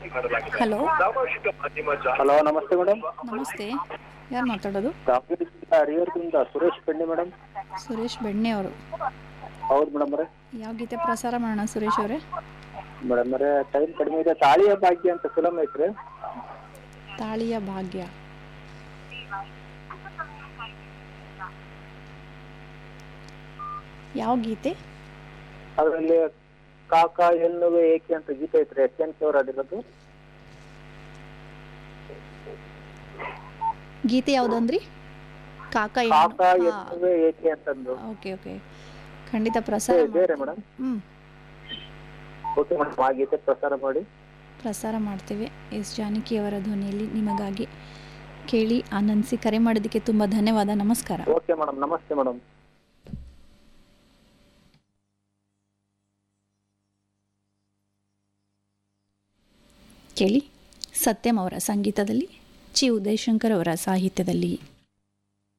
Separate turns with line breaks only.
hello
hello ನಮಸ್ತೆ madam
ನಮಸ್ತೆ ಯಾರು ಮಾತಾಡೋದು
ದಾವಣಗೆರೆ ಜಿಲ್ಲಾ ಹರಿಹರದಿಂದ ಸುರೇಶ್ ಪೆಂಡಿ ಮೇಡಮ್
ಸುರೇಶ್ ಬೆಣ್ಣೆ ಅವರು
ಹೌದು ಮೇಡಮ್ ಅವರೇ
ಯಾವ ಗೀತೆ ಪ್ರಸಾರ ಮಾಡೋಣ ಸುರೇಶ್ ಅವರೇ
ಮೇಡಮ್ ಅವರೇ ಟೈಮ್ ಕಡಿಮೆ ಇದೆ ತಾಳಿಯ ಭಾಗ್ಯ ಅಂತ ಫಿಲಮ್ ಐತ್ರಿ
ತಾಳಿಯ ಭಾಗ್ಯ ಯಾವ ಗೀತೆ
ಅದರಲ್ಲಿ ಕಾಕ ಎನ್ನುವೆ ಏಕೆ ಅಂತ ಗೀತೆ ಐತ್ರಿ ಎಚ್ ಎನ್ ಕೆ ಅವ್ರು ಆಡಿರೋದು
ಗೀತೆ ಯಾವುದಂದ್ರಿ ಕಾಕ
ಕಾಕ ಎನ್ನುವೆ ಏಕೆ ಅಂತಂದು
ಓಕೆ ಓಕೆ ಖಂಡಿತ ಪ್ರಸಾರ
ಇದೆ- ಬೇರೆ ಮೇಡಮ್
ಹ್ಞೂ
ಓಕೆ ಮೇಡಮ್ ಆ ಗೀತೆ ಪ್ರಸಾರ ಮಾಡಿ
ಪ್ರಸಾರ ಮಾಡ್ತೇವೆ ಎಸ್ ಜಾನಕಿಯವರ ಧ್ವನಿಯಲ್ಲಿ ನಿಮಗಾಗಿ ಕೇಳಿ ಆನಂದಿಸಿ ಕರೆ ಮಾಡೋದಕ್ಕೆ ತುಂಬ ಧನ್ಯವಾದ ನಮಸ್ಕಾರ
ಓಕೆ ಮೇಡಮ್ ನಮಸ್ತೆ ಮೇಡಮ್
ಕೇಳಿ ಸತ್ಯಂ ಅವರ ಸಂಗೀತದಲ್ಲಿ ಚಿ ಉದಯಶಂಕರ್ ಅವರ ಸಾಹಿತ್ಯದಲ್ಲಿ